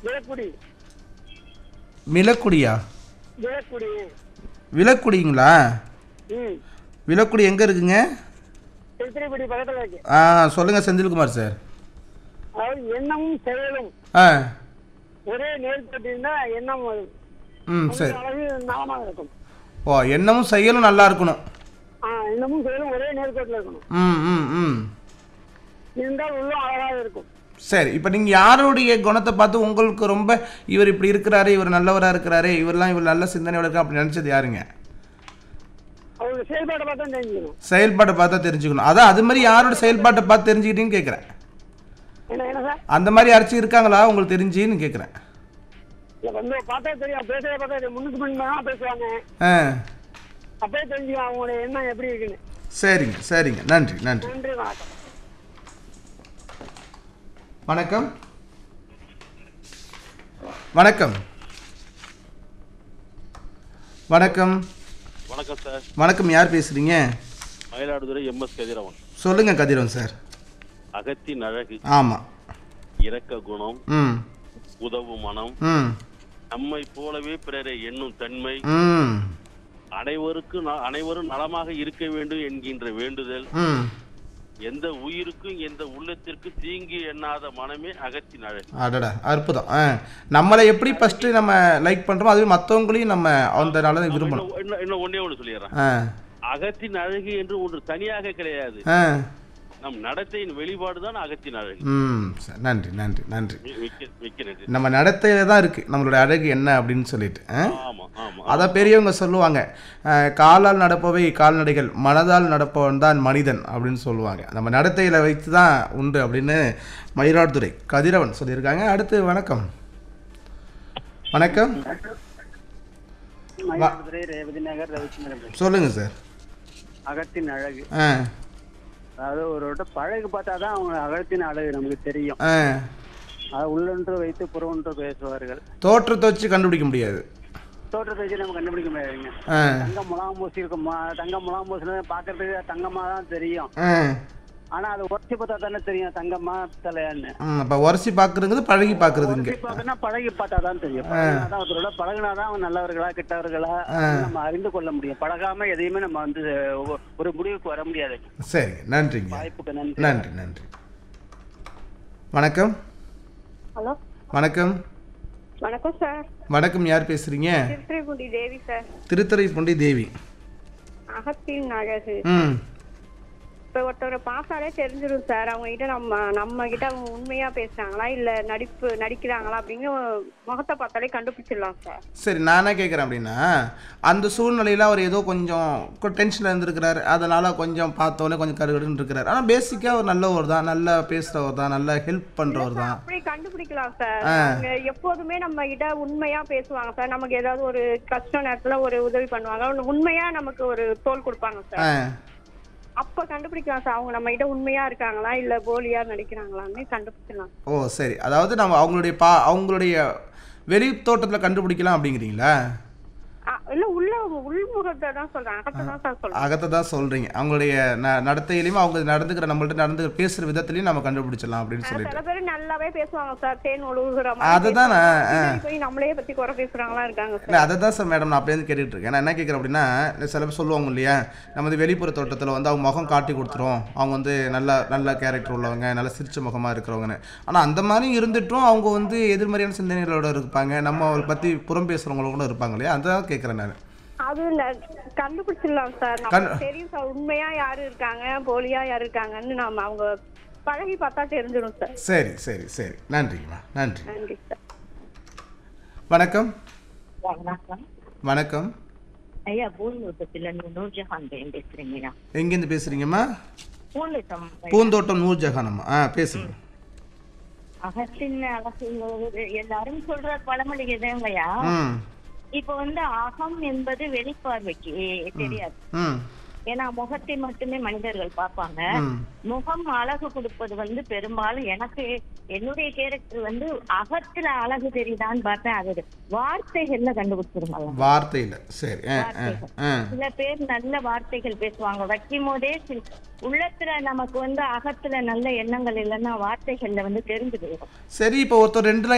விளக்குடி மிளக்குடியா விளக்குடி விளக்குடிங்களா ம் விளக்குடி எங்கே இருக்குங்க திருத்திரைக்குடி பக்கத்தில் இருக்கு ஆ சொல்லுங்கள் செந்தில்குமார் சார் அதாவது எண்ணமும் செயலும் ஆ ஒரே நேர்பட்டு இருந்தால் எண்ணம் வரும் ம் அந்த சரி அளவு நலமாக இருக்கும் ஓ எண்ணமும் செயலும் நல்லா இருக்கணும் ஆ எண்ணமும் செயலும் ஒரே நேர்கோட்டில் இருக்கணும் ம் ம் ம் இருந்தால் உள்ளம் அழகாக இருக்கும் சரி இப்போ நீங்கள் யாருடைய குணத்தை பார்த்து உங்களுக்கு ரொம்ப இவர் இப்படி இருக்கிறாரு இவர் நல்லவராக இருக்கிறாரு இவரெல்லாம் இவர் நல்ல சிந்தனையோட இருக்கா அப்படி நினச்சது யாருங்க அவருடைய செயல்பாட்டை பார்த்தா தெரிஞ்சுக்கணும் செயல்பாட்டை பார்த்தா தெரிஞ்சுக்கணும் அதான் அது மாதிரி யாரோட செயல்பாட்டை பார்த்து தெரிஞ்சுக்கிட்டீங்கன்னு கேட்குறேன் என்ன என்ன சார் அந்த மாதிரி யாராச்சும் இருக்காங்களா உங்களுக்கு தெரிஞ்சுன்னு கேட்குறேன் இல்லை வந்து பார்த்தா தெரியும் பேசுறத பார்த்தா தெரியும். முன்னுக்கு முன்ன தான் பேசுவாங்க ஆ அப்பயே தெரிஞ்சுக்கலாம் அவங்களுடைய எண்ணம் எப்படி இருக்குன்னு சரிங்க சரிங்க நன்றி நன்றி நன்றி வணக்கம் வணக்கம் வணக்கம் வணக்கம் வணக்கம் சார் வணக்கம் யார் பேசுறீங்க மயிலாடுதுறை எம்எஸ் கதிரவன் சொல்லுங்க கதிரவன் சார் அகத்தின் அழகு ஆமாம் இரக்க குணம் ம் உதவும் மனம் ம் நம்மை போலவே பிறரை எண்ணும் தன்மை ம் அனைவருக்கும் ந- அனைவரும் நலமாக இருக்க வேண்டும் என்கின்ற வேண்டுதல் ம் எந்த உயிருக்கும் எந்த உள்ளத்திற்கும் தீங்கு எண்ணாத மனமே அகத்தின் அழகு அடடா அற்புதம் ஆ நம்மளை எப்படி ஃபஸ்ட்டு நம்ம லைக் பண்ணுறோமோ அதுவே மற்றவங்களையும் நம்ம அந்த நல்லதை விரும்பணும் இன்னும் இன்னும் இன்னும் ஒண்ணே ஒன்று சொல்லிடுறேன் ஆ அகத்தின் அழகு என்று ஒன்று தனியாக கிடையாது ஆ நம் நடத்தையின் வெளிப்பாடு தான் அகத்தின் அழகு ம் சரி, நன்றி நன்றி நன்றி மி- மிக்க மிக்க நன்றி நம்ம நடத்தையில தான் இருக்குது நம்மளோட அழகு என்ன அப்படின்னு சொல்லிட்டு ஆ ஆமா ஆமா அதான் பெரியவங்க சொல்லுவாங்க அஹ், காலால் நடப்பவை கால்நடைகள் மனதால் நடப்பவன் தான் மனிதன் அப்படின்னு சொல்லுவாங்க நம்ம நடத்தையில் வைத்து தான் உண்டு அப்படின்னு மயிலாடுதுறை கதிரவன் சொல்லியிருக்காங்க அடுத்து வணக்கம் வணக்கம் மயிலாடுதுறை ரேவதி நகர் ரவிச்சந்திரன் சொல்லுங்கள் சார் அகத்தின் அழகு ஆ அதாவது ஒருவர்கிட்ட பழகு பார்த்தா தான் அவங்க அகத்தின் அழகு நமக்கு தெரியும் ஆ அது உள்ளொன்று வைத்து புறொன்று பேசுவார்கள் தோற்றத்தை வச்சு கண்டுபிடிக்க முடியாது தோற்றத்தை வச்சு நம்ம கண்டுபிடிக்க முடியாதுங்க ஆ தங்கம் முலாம் பூசி இருக்கும் மா- தங்கம் முலாம் பூசினது பார்க்கறதுக்கு தங்கமா தான் தெரியும் ஆ ஆனா அது உடச்சி பார்த்தா தானே தெரியும் தங்கமா தலையான்னு ம் அப்போ உரசி பார்க்குறதுங்கிறது பழகி பார்க்குறதுங்க உரசி பார்த்தோன்னா பழகி பார்த்தா தான் தெரியும் பழகினாதான் ஒருத்தரோட பழகினாதான் அவங்க நல்லவர்களா கெட்டவர்களா நம்ம அறிந்து கொள்ள முடியும் பழகாம எதையுமே நம்ம வந்து ஒ- ஒரு முடிவுக்கு வர முடியாது சரிங்க நன்றிங்க வாய்ப்புக்கு நன்றி நன்றி நன்றி வணக்கம் ஹலோ வணக்கம் வணக்கம் சார் வணக்கம் யார் பேசுகிறீங்க திருத்துறைப்பூண்டி தேவி சார் திருத்துறைப்பூண்டி தேவி அகத்தின் அழகு ம் இப்போ ஒருத்தவரை பார்த்தாலே தெரிஞ்சிடும் சார் அவங்க கிட்ட நம்ம நம்ம கிட்ட அவங்க உண்மையா பேசுறாங்களா இல்ல நடிப்பு நடிக்கிறாங்களா அப்படின்னு முகத்தை பார்த்தாலே கண்டுபிடிச்சிடலாம் சார் சரி நான் என்ன கேட்குறேன் அப்படின்னா அந்த சூழ்நிலையில் அவர் ஏதோ கொஞ்சம் டென்ஷனில் இருந்திருக்கிறாரு அதனால் கொஞ்சம் பார்த்தோன்னே கொஞ்சம் கருகடுன்னு இருக்கிறார் ஆனால் பேசிக்காக அவர் நல்லவர் தான் நல்லா பேசுகிறவர் தான் நல்லா ஹெல்ப் பண்ணுறவர் தான் அப்படி கண்டுபிடிக்கலாம் சார் அவங்க எப்போதுமே நம்ம கிட்ட உண்மையா பேசுவாங்க சார் நமக்கு ஏதாவது ஒரு கஷ்ட நேரத்துல ஒரு உதவி பண்ணுவாங்க உண்மையா நமக்கு ஒரு தோல் கொடுப்பாங்க சார் ஆ அப்ப கண்டுபிடிக்கலாம் சார் அவங்க நம்ம கிட்ட உண்மையா இருக்காங்களா இல்ல போலியா நடிக்கிறாங்களான்னு கண்டுபிடிச்சிடலாம் ஓ சரி அதாவது நம்ம அவங்களுடைய பா அவங்களுடைய வெளி தோட்டத்தில் கண்டுபிடிக்கலாம் அப்படிங்கிறீங்களா ஆ, இல்ல உள்ள உள்முகத்தை தான் சொல்றேன் அகத்தை தான் சார் சொல்றேன் அகத்தை தான் சொல்கிறீங்க அவங்களுடைய ந நடத்தையிலையும் அவங்க நடந்துக்கிற நம்மள்ட்ட நடந்து பேசுகிற விதத்துலையும் நம்ம கண்டுபிடிச்சிடலாம் அப்படின்னு சொல்லிட்டு சில பேர் நல்லாவே பேசுவாங்க சார் தேன் ஒழுகுற அதுதான் நான், ஆ. பின்னாடி போய் நம்மளே பத்தி குறை பேசுறாங்களா இருக்காங்க சார் இல்லை அதை தான் சார் மேடம் நான் அப்படியே கேட்டுட்டு இருக்கேன் நான் என்ன கேட்குறேன் அப்படின்னா இந்த சில பேர் சொல்லுவாங்க இல்லையா நம்ம வந்து வெளிப்புற தோட்டத்தில் வந்து அவங்க முகம் காட்டி கொடுத்துரும் அவங்க வந்து நல்ல நல்ல கேரக்டர் உள்ளவங்க நல்ல சிரிச்ச முகமாக இருக்கிறவங்கன்னு ஆனால் அந்த மாதிரி இருந்துட்டும் அவங்க வந்து எதிர்மறையான சிந்தனைகளோட இருப்பாங்க நம்ம அவளை பற்றி புறம் பேசுகிறவங்கள கூட இருப்பாங்க இல்லையா அதான் கேட்குறேன் நான் அது ந- கண்டுபிடிச்சிடலாம் சார் கண்டு- நமக்கு தெரியும் சார் உண்மையா யாரு இருக்காங்க போலியா யாரு இருக்காங்கன்னு நாம அவங்க பழகி பார்த்தா தெரிஞ்சிடும் சார் சரி சரி சரி நன்றிங்கம்மா நன்றி நன்றி சார் வணக்கம் வணக்கம் வணக்கம் ஐயா பூந்தோட்டத்துல இருந்து நூர்ஜஹான் பேன் பேசுறீங்களா எங்கேருந்து பேசுகிறீங்கம்மா பூந்தோட்டம் பூந்தோட்டம் நூர்ஜஹானம்மா ஆ பேசுங்க அகத்தின் அழகு எல்லாரும் சொல்ற பழமொழி எதுங்கய்யா ம் இப்ப வந்து அகம் என்பது வெளிப்பார்வைக்கு தெரியாது ம் ஏன்னா முகத்தை மட்டுமே மனிதர்கள் பார்ப்பாங்க ம் முகம் அழகு கொடுப்பது வந்து பெரும்பாலும் எனக்கு என்னுடைய கேரக்டர் வந்து அகத்துல அழகு தெரியுதான்னு பார்த்தேன் அது வார்த்தைகள்ல கண்டுபிடிச்சிருங்க வார்த்தையில் சரி ஆ ஆ ஆ சில பேர் நல்ல வார்த்தைகள் பேசுவாங்க வைக்கும் போதே சில- உள்ளத்துல நமக்கு வந்து அகத்துல நல்ல எண்ணங்கள் இல்லைன்னா வார்த்தைகள்ல வந்து தெரிஞ்சு போயிடும் சரி இப்போ ஒருத்தர் ரெண்டு